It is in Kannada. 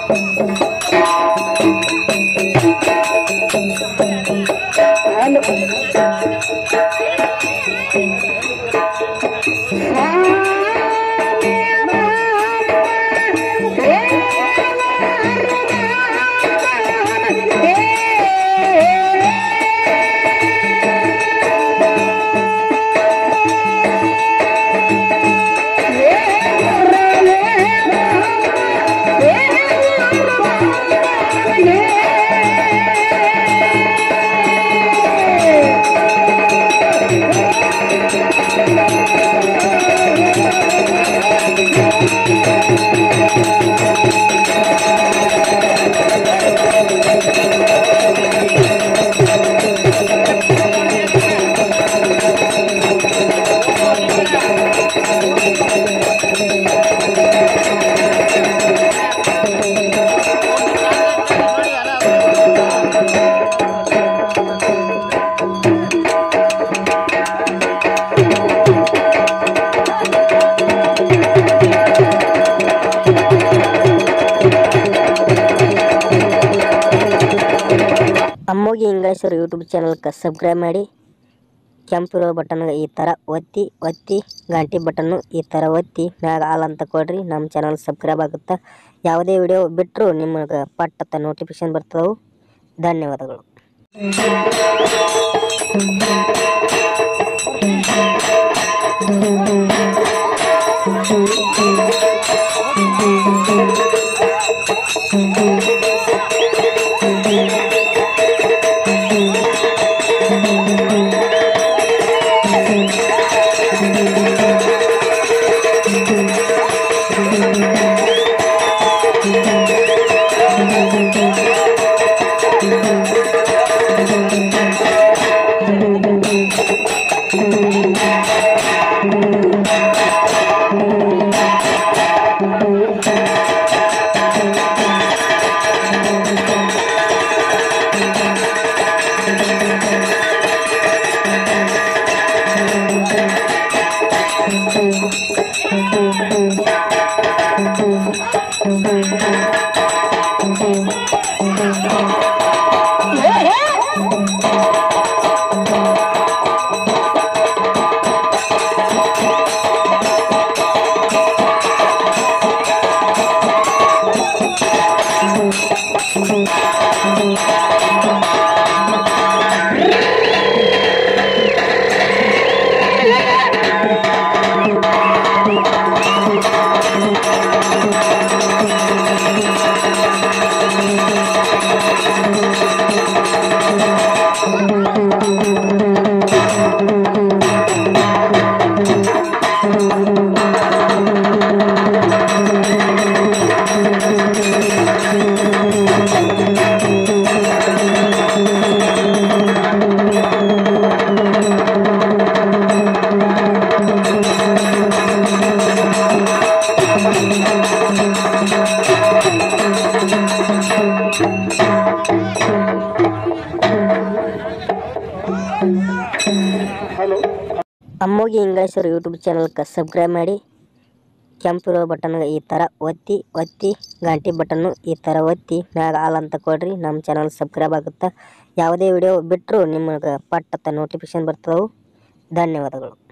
ಅಮ್ಮೋಗಿ ಇಂಗ್ಲೀಷರು ಯೂಟ್ಯೂಬ್ ಚಾನಲ್ಗೆ ಸಬ್ಸ್ಕ್ರೈಬ್ ಮಾಡಿ ಕೆಂಪಿರೋ ಬಟನ್ಗೆ ಈ ಥರ ಒತ್ತಿ ಒತ್ತಿ ಗಂಟೆ ಬಟನ್ನು ಈ ಥರ ಒತ್ತಿ ಮ್ಯಾಗ ಆಲ್ ಅಂತ ಕೊಡ್ರಿ ನಮ್ಮ ಚಾನಲ್ ಸಬ್ಸ್ಕ್ರೈಬ್ ಆಗುತ್ತೆ ಯಾವುದೇ ವಿಡಿಯೋ ಬಿಟ್ಟರು ನಿಮಗೆ ಪಟ್ಟತ್ತ ನೋಟಿಫಿಕೇಶನ್ ಬರ್ತವೆ ಧನ್ಯವಾದಗಳು ಅಮ್ಮೋಗಿ ಇಂಗ್ಲೀಷರು ಯೂಟ್ಯೂಬ್ ಚಾನಲ್ಗೆ ಸಬ್ಸ್ಕ್ರೈಬ್ ಮಾಡಿ ಕೆಂಪಿರೋ ಬಟನ್ಗೆ ಈ ಥರ ಒತ್ತಿ ಒತ್ತಿ ಗಂಟೆ ಬಟನ್ನು ಈ ಥರ ಒತ್ತಿ ಮ್ಯಾಗ ಆಲ್ ಅಂತ ಕೊಡ್ರಿ ನಮ್ಮ ಚಾನಲ್ ಸಬ್ಸ್ಕ್ರೈಬ್ ಆಗುತ್ತೆ ಯಾವುದೇ ವಿಡಿಯೋ ಬಿಟ್ಟರು ನಿಮಗೆ ಪಟ್ಟತ್ತ ನೋಟಿಫಿಕೇಶನ್ ಬರ್ತವೆ ಧನ್ಯವಾದಗಳು